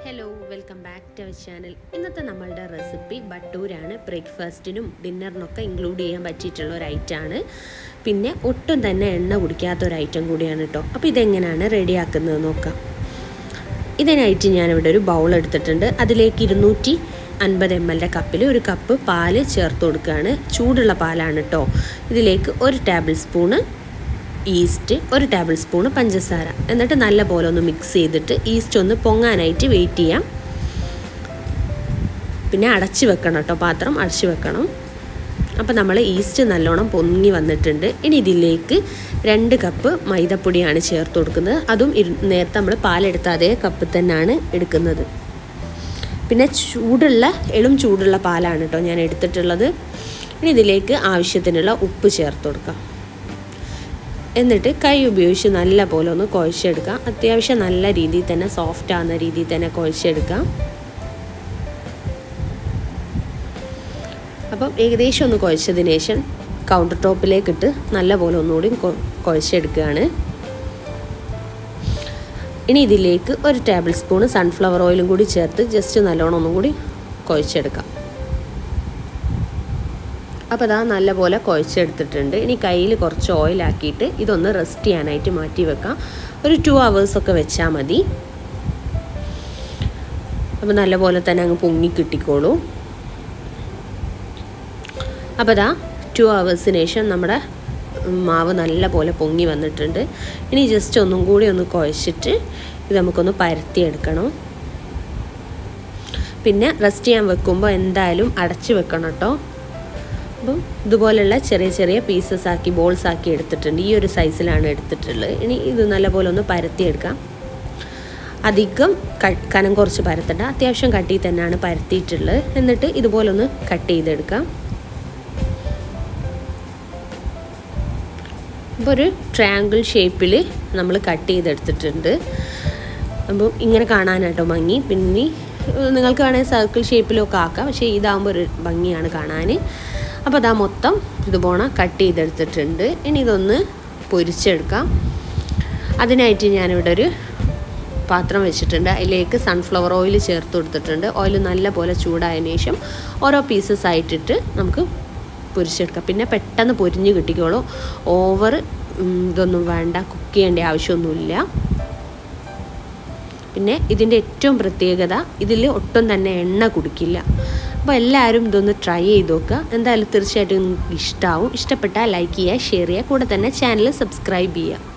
hello welcome back to our channel ഇന്നത്തെ നമ്മളുടെ recipe ബട്ടൂരാണ് ബ്രേക്ക്ഫാസ്റ്റിനും ഡിന്നറിനൊക്കെ include ചെയ്യാൻ പറ്റിയിട്ടുള്ള ഒരു ഐറ്റമാണ് പിന്നെ ഒട്ടും തന്നെ എണ്ണ കുടിക്കാത്ത ഒരു ഐറ്റം കൂടിയാണ് കേട്ടോ അപ്പോൾ ഇതെങ്ങനെയാണ് റെഡിയാക്കുന്നത് നോക്കാം ഇതിനായിട്ട് ഞാനിവിടെ ഒരു ബൗൾ എടുത്തിട്ടുണ്ട് അതിലേക്ക് ഇരുന്നൂറ്റി അൻപത് എം എല്ലിൻ്റെ കപ്പിൽ ഒരു കപ്പ് പാല് ചേർത്ത് കൊടുക്കുകയാണ് ചൂടുള്ള പാലാണ് കേട്ടോ ഇതിലേക്ക് ഒരു ടേബിൾ സ്പൂണ് ഈസ്റ്റ് ഒരു ടേബിൾ സ്പൂണ് പഞ്ചസാര എന്നിട്ട് നല്ല പോലെ ഒന്ന് മിക്സ് ചെയ്തിട്ട് ഈസ്റ്റ് ഒന്ന് പൊങ്ങാനായിട്ട് വെയിറ്റ് ചെയ്യാം പിന്നെ അടച്ച് വെക്കണം കേട്ടോ പാത്രം അടച്ച് വെക്കണം അപ്പോൾ നമ്മൾ ഈസ്റ്റ് നല്ലോണം പൊങ്ങി വന്നിട്ടുണ്ട് ഇനി ഇതിലേക്ക് രണ്ട് കപ്പ് മൈദപ്പൊടിയാണ് ചേർത്ത് കൊടുക്കുന്നത് അതും ഇരു നേരത്തെ നമ്മൾ പാലെടുത്ത അതേ കപ്പ് തന്നെയാണ് എടുക്കുന്നത് പിന്നെ ചൂടുള്ള എളും ചൂടുള്ള പാലാണ് കേട്ടോ ഞാൻ എടുത്തിട്ടുള്ളത് ഇനി ഇതിലേക്ക് ആവശ്യത്തിനുള്ള ഉപ്പ് ചേർത്ത് കൊടുക്കാം എന്നിട്ട് കൈ ഉപയോഗിച്ച് നല്ല പോലെ ഒന്ന് കുഴച്ചെടുക്കാം അത്യാവശ്യം നല്ല രീതിയിൽ തന്നെ സോഫ്റ്റ് ആകുന്ന രീതിയിൽ തന്നെ കുഴച്ചെടുക്കാം അപ്പം ഏകദേശം ഒന്ന് കുഴച്ചതിന് ശേഷം കൗണ്ടർ ടോപ്പിലേക്ക് ഇട്ട് നല്ല പോലെ ഒന്നുകൂടി കുഴച്ചെടുക്കുകയാണ് ഇനി ഇതിലേക്ക് ഒരു ടേബിൾ സ്പൂൺ സൺഫ്ലവർ ഓയിലും കൂടി ചേർത്ത് ജസ്റ്റ് നല്ലോണം ഒന്നും കൂടി കുഴച്ചെടുക്കാം അപ്പോൾ അതാ നല്ലപോലെ കുഴച്ചെടുത്തിട്ടുണ്ട് ഇനി കയ്യിൽ കുറച്ച് ഓയിലാക്കിയിട്ട് ഇതൊന്ന് റെസ്റ്റ് ചെയ്യാനായിട്ട് മാറ്റി വെക്കാം ഒരു ടു ഒക്കെ വെച്ചാൽ മതി അപ്പോൾ നല്ലപോലെ തന്നെ അങ്ങ് പൊങ്ങി കിട്ടിക്കോളൂ അപ്പോൾ അതാ ടു അവേഴ്സിന് ശേഷം നമ്മുടെ മാവ് നല്ല പോലെ പൊങ്ങി വന്നിട്ടുണ്ട് ഇനി ജസ്റ്റ് ഒന്നും കൂടി ഒന്ന് കുഴച്ചിട്ട് ഇത് നമുക്കൊന്ന് പരത്തിയെടുക്കണം പിന്നെ റെസ്റ്റ് ചെയ്യാൻ വെക്കുമ്പോൾ എന്തായാലും അടച്ച് വെക്കണം കേട്ടോ അപ്പം ഇതുപോലുള്ള ചെറിയ ചെറിയ പീസസ് ആക്കി ബോൾസ് ആക്കി എടുത്തിട്ടുണ്ട് ഈ ഒരു സൈസിലാണ് എടുത്തിട്ടുള്ളത് ഇനി ഇത് നല്ലപോലെ ഒന്ന് പരത്തിയെടുക്കാം അധികം കനം കുറച്ച് പരത്തണ്ട അത്യാവശ്യം കട്ടി തന്നെയാണ് പരത്തിയിട്ടുള്ളത് എന്നിട്ട് ഇതുപോലെ ഒന്ന് കട്ട് ചെയ്തെടുക്കാം അപ്പോൾ ഒരു ട്രയാങ്കിൾ ഷേപ്പിൽ നമ്മൾ കട്ട് ചെയ്തെടുത്തിട്ടുണ്ട് അപ്പോൾ ഇങ്ങനെ കാണാനാട്ടോ ഭംഗി പിന്നെ നിങ്ങൾക്ക് വേണമെങ്കിൽ സർക്കിൾ ഷേപ്പിലൊക്കെ ആക്കാം പക്ഷേ ഇതാകുമ്പോൾ ഒരു ഭംഗിയാണ് കാണാൻ അപ്പോൾ അതാ മൊത്തം ഇതുപോലെ കട്ട് ചെയ്തെടുത്തിട്ടുണ്ട് ഇനി ഇതൊന്ന് പൊരിച്ചെടുക്കാം അതിനായിട്ട് ഞാനിവിടെ ഒരു പാത്രം വെച്ചിട്ടുണ്ട് അതിലേക്ക് സൺഫ്ലവർ ഓയിൽ ചേർത്ത് കൊടുത്തിട്ടുണ്ട് ഓയിൽ നല്ല പോലെ ചൂടായതിനു ശേഷം ഓരോ പീസസ് ആയിട്ടിട്ട് നമുക്ക് പൊരിച്ചെടുക്കാം പിന്നെ പെട്ടെന്ന് പൊരിഞ്ഞ് കിട്ടിക്കോളൂ ഓവർ ഇതൊന്നും വേണ്ട കുക്ക് ചെയ്യേണ്ട ആവശ്യമൊന്നുമില്ല പിന്നെ ഇതിൻ്റെ ഏറ്റവും പ്രത്യേകത ഇതിൽ ഒട്ടും തന്നെ എണ്ണ കുടിക്കില്ല അപ്പോൾ എല്ലാവരും ഇതൊന്ന് ട്രൈ ചെയ്ത് നോക്കുക എന്തായാലും തീർച്ചയായിട്ടും നിങ്ങൾക്ക് ഇഷ്ടമാവും ഇഷ്ടപ്പെട്ടാൽ ലൈക്ക് ചെയ്യുക ഷെയർ ചെയ്യുക കൂടെ തന്നെ ചാനൽ സബ്സ്ക്രൈബ് ചെയ്യുക